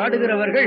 பாடுகிறவர்கள்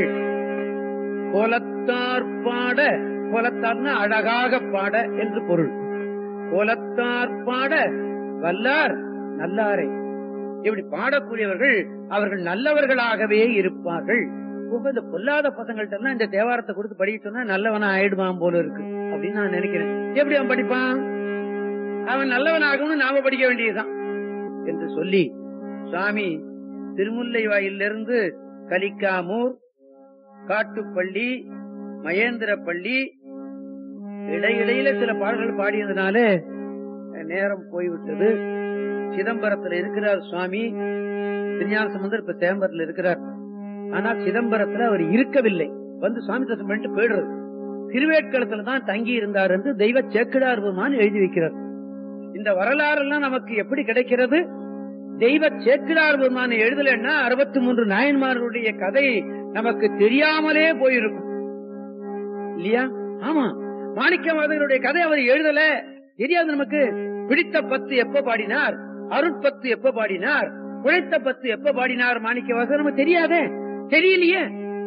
கோலத்தார் பாட கோலத்தார்னா அழகாக பாட என்று பொருள் கோலத்தார் பாட வல்லார் நல்லாரை இப்படி பாடக்கூடியவர்கள் அவர்கள் நல்லவர்களாகவே இருப்பார்கள் இப்ப இந்த பொல்லாத பசங்கள்ட்ட எல்லாம் இந்த தேவாரத்தை கொடுத்து படிக்க சொன்னா நல்லவனா ஆயிடுவான் போல இருக்கு அப்படின்னு நான் நினைக்கிறேன் எப்படி அவன் படிப்பான் அவன் நல்லவனாகணும்னு நாம படிக்க வேண்டியதுதான் என்று சொல்லி சுவாமி திருமுல்லை வாயிலிருந்து கலிக்காமூர் காட்டுப்பள்ளி மகேந்திரப்பள்ளி இடையிடையில சில பாடல்கள் பாடியதுனால நேரம் போய்விட்டது சிதம்பரத்துல இருக்கிறார் சுவாமி திருஞான சம்பந்தர் இப்ப சேம்பரத்துல இருக்கிறார் ஆனால் சிதம்பரத்துல அவர் இருக்கவில்லை வந்து சுவாமி தரிசனம் பண்ணிட்டு போயிடுறது திருவேட்களத்துல தான் தங்கி இருந்தார் என்று தெய்வ சேக்கிடார் பெருமான் எழுதி வைக்கிறார் இந்த வரலாறு எல்லாம் நமக்கு எப்படி கிடைக்கிறது தெய்வ சேக்கிடார் பெருமான் எழுதலைன்னா அறுபத்தி மூன்று நாயன்மார்களுடைய கதை நமக்கு தெரியாமலே போயிருக்கும் இல்லையா ஆமா மாணிக்க மதனுடைய கதை அவர் எழுதல தெரியாது நமக்கு பிடித்த பத்து எப்ப பாடினார் அருட்பத்து எப்ப பாடினார் உழைத்த பத்து எப்ப பாடினார் மாணிக்க வாசகர் நமக்கு தெரியாதே தெரியலையே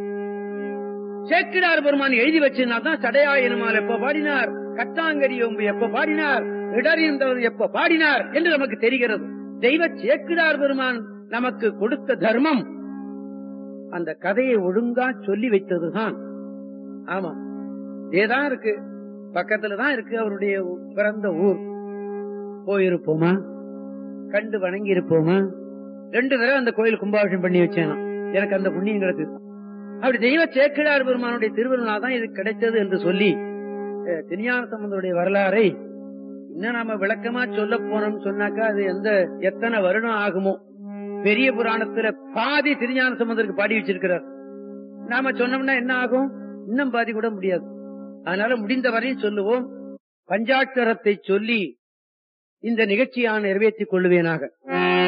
சேக்கிடார் பெருமான் எழுதி வச்சிருந்தா தான் சடையாயனமால் எப்ப பாடினார் கட்டாங்கரி ஒம்பு எப்ப பாடினார் இடறிந்தவர் எப்ப பாடினார் என்று நமக்கு தெரிகிறது தெய்வ சேக்கிடார் பெருமான் நமக்கு கொடுத்த தர்மம் அந்த கதையை ஒழுங்கா சொல்லி வைத்ததுதான் ஆமா இதேதான் இருக்கு பக்கத்துலதான் இருக்கு அவருடைய பிறந்த ஊர் போயிருப்போமா கண்டு வணங்கி இருப்போமா ரெண்டு தடவை அந்த கோயில் கும்பாபிஷேகம் பண்ணி வச்சேன் எனக்கு அந்த புண்ணியம் கிடைச்சது அப்படி தெய்வ சேக்கிழார் பெருமானுடைய திருவிழா தான் இது கிடைத்தது என்று சொல்லி திருஞான சம்பந்தருடைய வரலாறை இன்னும் நாம விளக்கமா சொல்ல போனோம்னு சொன்னாக்கா அது எந்த எத்தனை வருடம் ஆகுமோ பெரிய புராணத்துல பாதி திருஞான சம்பந்தருக்கு பாடி வச்சிருக்கிறார் நாம சொன்னோம்னா என்ன ஆகும் இன்னும் பாதி கூட முடியாது அதனால முடிந்த வரையும் சொல்லுவோம் பஞ்சாட்சரத்தை சொல்லி இந்த நிகழ்ச்சியான நிறைவேற்றிக் கொள்வேனாக